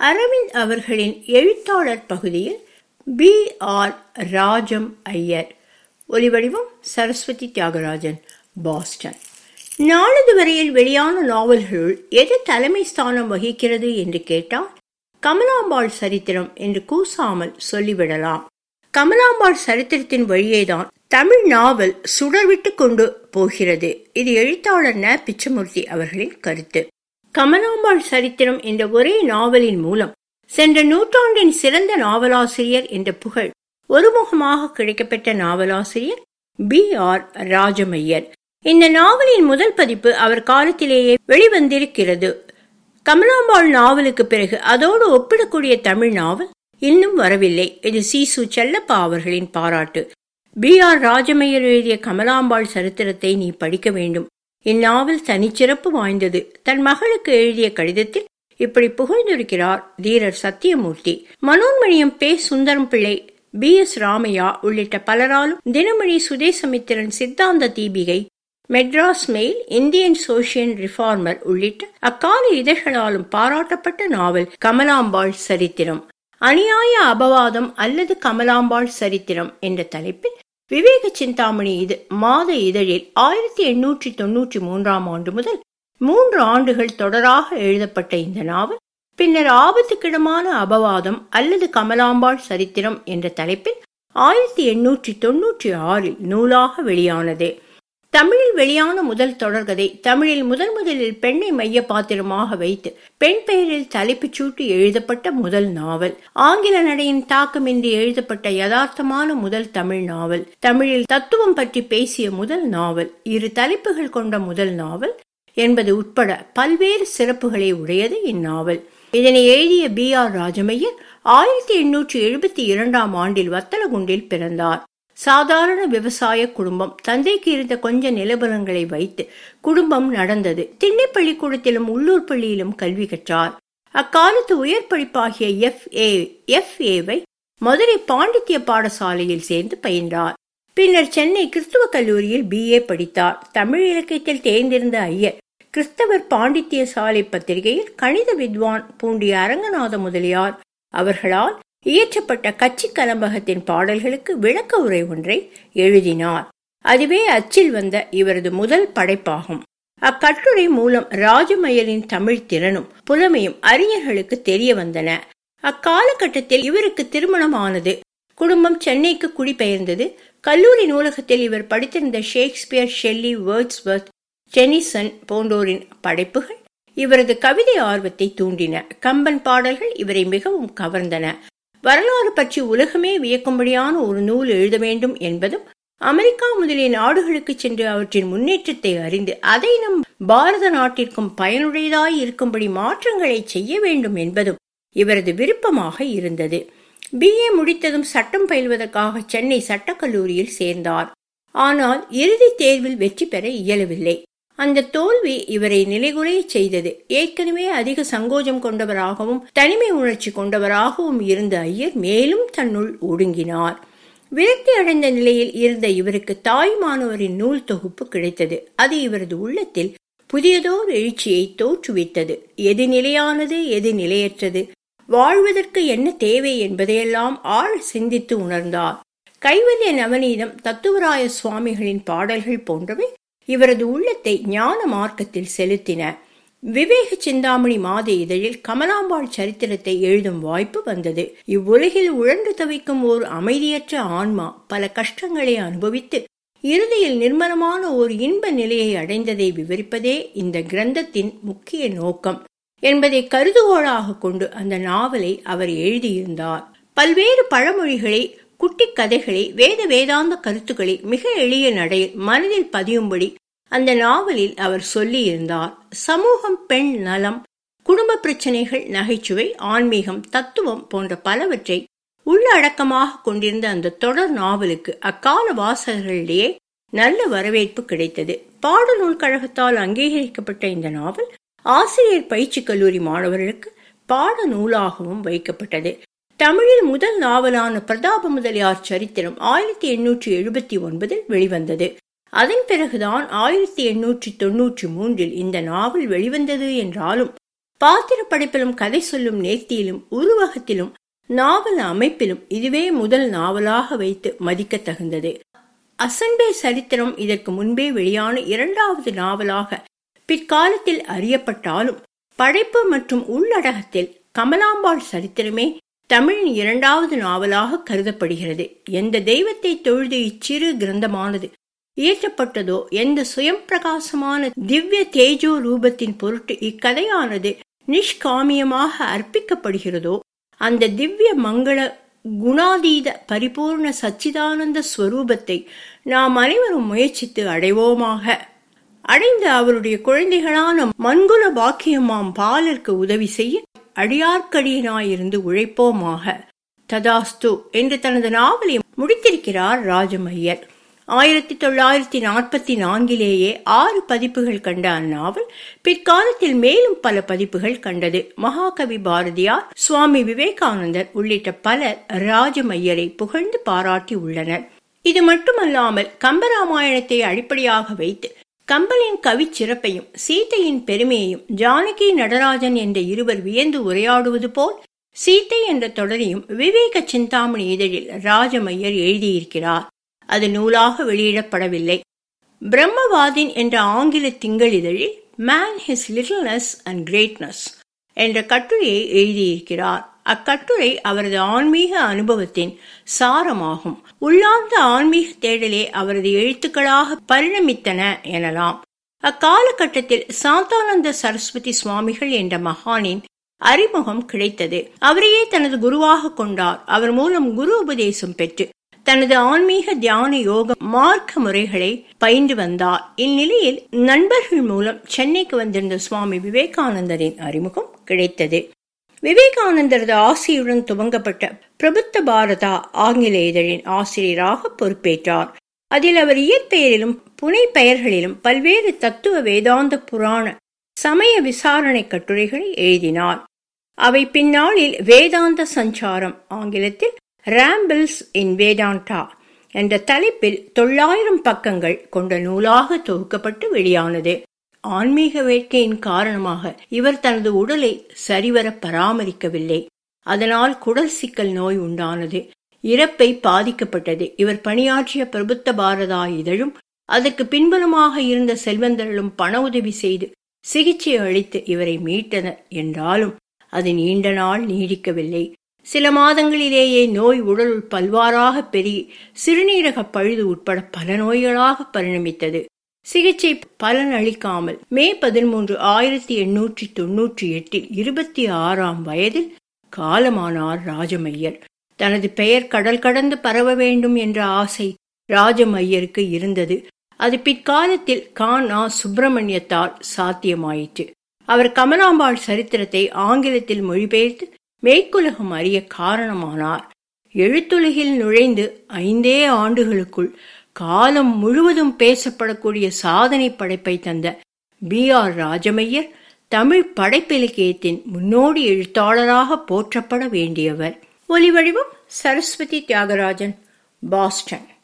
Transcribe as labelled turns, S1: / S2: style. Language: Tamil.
S1: அரவிந்த் அவர்களின் எழுத்தாளர் பகுதியில் பி ஆர் ராஜம் ஐயர் ஒலிவடிவம் சரஸ்வதி தியாகராஜன் பாஸ்டன் நாளது வரையில் வெளியான நாவல்களுள் எது தலைமை ஸ்தானம் வகிக்கிறது என்று கேட்டால் கமலாம்பாள் சரித்திரம் என்று கூசாமல் சொல்லிவிடலாம் கமலாம்பாள் சரித்திரத்தின் வழியேதான் தமிழ் நாவல் சுடர்விட்டு கொண்டு போகிறது இது எழுத்தாளர் ந பிச்சமூர்த்தி அவர்களின் கருத்து கமலாம்பாள் சரித்திரம் என்ற ஒரே நாவலின் மூலம் சென்ற நூற்றாண்டின் சிறந்த நாவலாசிரியர் என்ற புகழ் ஒருமுகமாக கிடைக்கப்பெற்ற நாவலாசிரியர் பி ஆர் ராஜமையர் இந்த நாவலின் முதல் பதிப்பு அவர் காலத்திலேயே வெளிவந்திருக்கிறது கமலாம்பாள் நாவலுக்கு பிறகு அதோடு ஒப்பிடக்கூடிய தமிழ் நாவல் இன்னும் வரவில்லை இது சீசு செல்லப்பா அவர்களின் பாராட்டு பி ஆர் ராஜமையர் எழுதிய கமலாம்பாள் சரித்திரத்தை நீ படிக்க வேண்டும் இந்நாவல் தனிச்சிறப்பு வாய்ந்தது தன் மகளுக்கு எழுதிய கடிதத்தில் இப்படி புகழ்ந்திருக்கிறார் தீரர் சத்தியமூர்த்தி மனோன்மணியம் பே சுந்தரம் பிள்ளை பி எஸ் ராமையா உள்ளிட்ட பலராலும் Dinamani Swadesamitran Siddhanta Deepika Madras Mail Indian Social Reformer உள்ளிட்ட அக்கால இதழ்களாலும் பாராட்டப்பட்ட நாவல் கமலாம்பாள் சரித்திரம் அநியாய அபவாதம் அல்லது கமலாம்பாள் சரித்திரம் என்ற தலைப்பில் விவேக சிந்தாமணி இது மாத இதழில் ஆயிரத்தி எண்ணூற்றி தொன்னூற்றி மூன்றாம் ஆண்டு முதல் மூன்று ஆண்டுகள் தொடராக எழுதப்பட்ட இந்த நாவல் பின்னர் ஆபத்துக்கிடமான அபவாதம் அல்லது கமலாம்பாள் சரித்திரம் என்ற தலைப்பில் ஆயிரத்தி எண்ணூற்றி தொன்னூற்றி ஆறில் நூலாக வெளியானது தமிழில் வெளியான முதல் தொடர்கதை தமிழில் முதன் முதலில் பெண்ணை மைய பாத்திரமாக வைத்து பெண் பெயரில் தலைப்புச் சூட்டி எழுதப்பட்ட முதல் நாவல் ஆங்கில நடையின் தாக்கமின்றி எழுதப்பட்ட யதார்த்தமான முதல் தமிழ் நாவல் தமிழில் தத்துவம் பற்றி பேசிய முதல் நாவல் இரு தலைப்புகள் கொண்ட முதல் நாவல் என்பது உட்பட பல்வேறு சிறப்புகளை உடையது இந்நாவல் இதனை எழுதிய பி ஆர் ராஜமையர் ஆயிரத்தி எண்ணூற்றி எழுபத்தி இரண்டாம் ஆண்டில் வத்தலகுண்டில் பிறந்தார் சாதாரண விவசாய குடும்பம் தந்தைக்கு இருந்த கொஞ்ச நிலபலங்களை வைத்து குடும்பம் நடந்தது திண்ணை பள்ளிக்கூடத்திலும் உள்ளூர் பள்ளியிலும் கல்வி கற்றார் அக்காலத்து உயர் படிப்பாகிய எஃப் ஏ எஃப் ஏவை மதுரை பாண்டித்ய பாடசாலையில் சேர்ந்து பயின்றார் பின்னர் சென்னை கிறிஸ்துவ கல்லூரியில் பி ஏ படித்தார் தமிழ் இலக்கியத்தில் தேர்ந்திருந்த ஐயர் கிறிஸ்தவர் பாண்டித்ய சாலை பத்திரிகையில் கணித வித்வான் பூண்டிய அரங்கநாத முதலியார் அவர்களால் இயற்றப்பட்ட கட்சி கலம்பகத்தின் பாடல்களுக்கு விளக்க உரை ஒன்றை எழுதினார் அதுவே அச்சில் வந்த இவரது முதல் படைப்பாகும் அக்கட்டுரை மூலம் ராஜமயரின் தமிழ் திறனும் புலமையும் அறிஞர்களுக்கு தெரிய வந்தன அக்காலகட்டத்தில் இவருக்கு திருமணம் ஆனது குடும்பம் சென்னைக்கு குடிபெயர்ந்தது கல்லூரி நூலகத்தில் இவர் படித்திருந்த ஷேக்ஸ்பியர் ஷெல்லி வேர்ட்ஸ்வர்த் டெனிசன் போன்றோரின் படைப்புகள் இவரது கவிதை ஆர்வத்தை தூண்டின கம்பன் பாடல்கள் இவரை மிகவும் கவர்ந்தன வரலாறு பற்றி உலகமே வியக்கும்படியான ஒரு நூல் எழுத வேண்டும் என்பதும் அமெரிக்கா முதலிய நாடுகளுக்கு சென்று அவற்றின் முன்னேற்றத்தை அறிந்து அதை நம் பாரத நாட்டிற்கும் பயனுடையதாய் இருக்கும்படி மாற்றங்களை செய்ய வேண்டும் என்பதும் இவரது விருப்பமாக இருந்தது பி ஏ முடித்ததும் சட்டம் பயில்வதற்காக சென்னை சட்டக்கல்லூரியில் சேர்ந்தார் ஆனால் இறுதி தேர்வில் வெற்றி பெற இயலவில்லை அந்த தோல்வி இவரை நிலைகுலைய செய்தது ஏற்கனவே அதிக சங்கோஜம் கொண்டவராகவும் தனிமை உணர்ச்சி கொண்டவராகவும் இருந்த ஐயர் மேலும் தன்னுள் ஒடுங்கினார் விரக்தி அடைந்த நிலையில் இருந்த இவருக்கு தாய்மானவரின் நூல் தொகுப்பு கிடைத்தது அது இவரது உள்ளத்தில் புதியதோர் எழுச்சியை தோற்றுவித்தது எது நிலையானது எது நிலையற்றது வாழ்வதற்கு என்ன தேவை என்பதையெல்லாம் ஆழ சிந்தித்து உணர்ந்தார் கைவல்ய நவநீதம் தத்துவராய சுவாமிகளின் பாடல்கள் போன்றவை இவரது உள்ளத்தை ஞான மார்க்கத்தில் செலுத்தின விவேக சிந்தாமணி மாத இதழில் கமலாம்பாள் சரித்திரத்தை எழுதும் வாய்ப்பு வந்தது இவ்வுலகில் உழன்று தவிக்கும் ஓர் அமைதியற்ற ஆன்மா பல கஷ்டங்களை அனுபவித்து இறுதியில் நிர்மலமான ஓர் இன்ப நிலையை அடைந்ததை விவரிப்பதே இந்த கிரந்தத்தின் முக்கிய நோக்கம் என்பதை கருதுகோளாக கொண்டு அந்த நாவலை அவர் எழுதியிருந்தார் பல்வேறு பழமொழிகளை குட்டி கதைகளை வேத வேதாந்த கருத்துக்களை மிக எளிய நடையில் மனதில் பதியும்படி அந்த நாவலில் அவர் சொல்லியிருந்தார் சமூகம் பெண் நலம் குடும்ப பிரச்சனைகள் நகைச்சுவை ஆன்மீகம் தத்துவம் போன்ற பலவற்றை உள்ளடக்கமாக கொண்டிருந்த அந்த தொடர் நாவலுக்கு அக்கால வாசகர்களிடையே நல்ல வரவேற்பு கிடைத்தது பாடநூல் கழகத்தால் அங்கீகரிக்கப்பட்ட இந்த நாவல் ஆசிரியர் பயிற்சி கல்லூரி மாணவர்களுக்கு பாட நூலாகவும் வைக்கப்பட்டது தமிழில் முதல் நாவலான பிரதாப முதலியார் சரித்திரம் ஆயிரத்தி எண்ணூற்றி எழுபத்தி ஒன்பதில் வெளிவந்தது அதன் பிறகுதான் ஆயிரத்தி எண்ணூற்றி தொன்னூற்றி மூன்றில் இந்த நாவல் வெளிவந்தது என்றாலும் பாத்திர படைப்பிலும் கதை சொல்லும் நேர்த்தியிலும் உருவகத்திலும் நாவல் அமைப்பிலும் இதுவே முதல் நாவலாக வைத்து மதிக்க தகுந்தது அசன்பே சரித்திரம் இதற்கு முன்பே வெளியான இரண்டாவது நாவலாக பிற்காலத்தில் அறியப்பட்டாலும் படைப்பு மற்றும் உள்ளடகத்தில் கமலாம்பாள் சரித்திரமே தமிழின் இரண்டாவது நாவலாக கருதப்படுகிறது எந்த தெய்வத்தை தொழுது இச்சிறு கிரந்தமானது இயற்றப்பட்டதோ எந்த சுயம் பிரகாசமான திவ்ய தேஜோ ரூபத்தின் பொருட்டு இக்கதையானது நிஷ்காமியமாக அர்ப்பிக்கப்படுகிறதோ அந்த திவ்ய மங்கள குணாதீத பரிபூர்ண சச்சிதானந்த ஸ்வரூபத்தை நாம் அனைவரும் முயற்சித்து அடைவோமாக அடைந்து அவருடைய குழந்தைகளான மண்குல பாக்கியமாம் பாலருக்கு உதவி செய்ய அடியார்க்கடியனாயிருந்து உழைப்போமாக ததாஸ்து என்று தனது நாவலை முடித்திருக்கிறார் ராஜமையர் ஆயிரத்தி தொள்ளாயிரத்தி நாற்பத்தி நான்கிலேயே ஆறு பதிப்புகள் கண்ட அந்நாவல் பிற்காலத்தில் மேலும் பல பதிப்புகள் கண்டது மகாகவி பாரதியார் சுவாமி விவேகானந்தர் உள்ளிட்ட பலர் ராஜமையரை புகழ்ந்து பாராட்டி உள்ளனர் இது மட்டுமல்லாமல் கம்பராமாயணத்தை அடிப்படையாக வைத்து கம்பனின் கவி சிறப்பையும் சீதையின் பெருமையையும் ஜானகி நடராஜன் என்ற இருவர் வியந்து உரையாடுவது போல் சீத்தை என்ற தொடரையும் விவேக சிந்தாமணி இதழில் ராஜமையர் எழுதியிருக்கிறார் அது நூலாக வெளியிடப்படவில்லை பிரம்மவாதின் என்ற ஆங்கில திங்கள் இதழில் man his littleness and greatness என்ற கட்டுரையை எழுதியிருக்கிறார் அக்கட்டுரை அவரது ஆன்மீக அனுபவத்தின் சாரமாகும் உள்ளார்ந்த ஆன்மீக தேடலே அவரது எழுத்துக்களாக பரிணமித்தன எனலாம் அக்காலகட்டத்தில் சாந்தானந்த சரஸ்வதி சுவாமிகள் என்ற மகானின் அறிமுகம் கிடைத்தது அவரையே தனது குருவாக கொண்டார் அவர் மூலம் குரு உபதேசம் பெற்று தனது ஆன்மீக தியான யோக மார்க்க முறைகளை பயின்று வந்தார் இந்நிலையில் நண்பர்கள் மூலம் சென்னைக்கு வந்திருந்த சுவாமி விவேகானந்தரின் அறிமுகம் கிடைத்தது விவேகானந்தரது ஆசையுடன் துவங்கப்பட்ட பிரபுத்த பாரதா ஆங்கில இதழின் ஆசிரியராக பொறுப்பேற்றார் அதில் அவர் இயற்பெயரிலும் புனை பெயர்களிலும் பல்வேறு தத்துவ வேதாந்த புராண சமய விசாரணை கட்டுரைகளை எழுதினார் அவை பின்னாளில் வேதாந்த சஞ்சாரம் ஆங்கிலத்தில் ராம்பிள்ஸ் இன் வேதாண்டா என்ற தலைப்பில் தொள்ளாயிரம் பக்கங்கள் கொண்ட நூலாக தொகுக்கப்பட்டு வெளியானது ஆன்மீக வேட்கையின் காரணமாக இவர் தனது உடலை சரிவர பராமரிக்கவில்லை அதனால் குடல் சிக்கல் நோய் உண்டானது இறப்பை பாதிக்கப்பட்டது இவர் பணியாற்றிய பிரபுத்த பாரதா இதழும் அதற்கு பின்புலமாக இருந்த செல்வந்தர்களும் பண உதவி செய்து சிகிச்சை அளித்து இவரை மீட்டனர் என்றாலும் அது நீண்ட நாள் நீடிக்கவில்லை சில மாதங்களிலேயே நோய் உடலுள் பல்வாறாக பெருகி சிறுநீரக பழுது உட்பட பல நோய்களாக பரிணமித்தது சிகிச்சை பலன் அளிக்காமல் மே பதிமூன்று ஆயிரத்தி எண்ணூற்றி தொன்னூற்றி எட்டில் இருபத்தி ஆறாம் வயதில் காலமானார் ராஜமையர் தனது பெயர் கடல் கடந்து பரவ வேண்டும் என்ற ஆசை ராஜமையருக்கு இருந்தது அது பிற்காலத்தில் கான் ஆ சுப்பிரமணியத்தால் சாத்தியமாயிற்று அவர் கமலாம்பாள் சரித்திரத்தை ஆங்கிலத்தில் மொழிபெயர்த்து மேற்குலகம் அறிய காரணமானார் எழுத்துலகில் நுழைந்து ஐந்தே ஆண்டுகளுக்குள் காலம் முழுவதும் பேசப்படக்கூடிய சாதனை படைப்பை தந்த பி ஆர் ராஜமையர் தமிழ் படைப்பிலக்கியத்தின் முன்னோடி எழுத்தாளராக போற்றப்பட வேண்டியவர் ஒலிவடிவம் சரஸ்வதி தியாகராஜன் பாஸ்டன்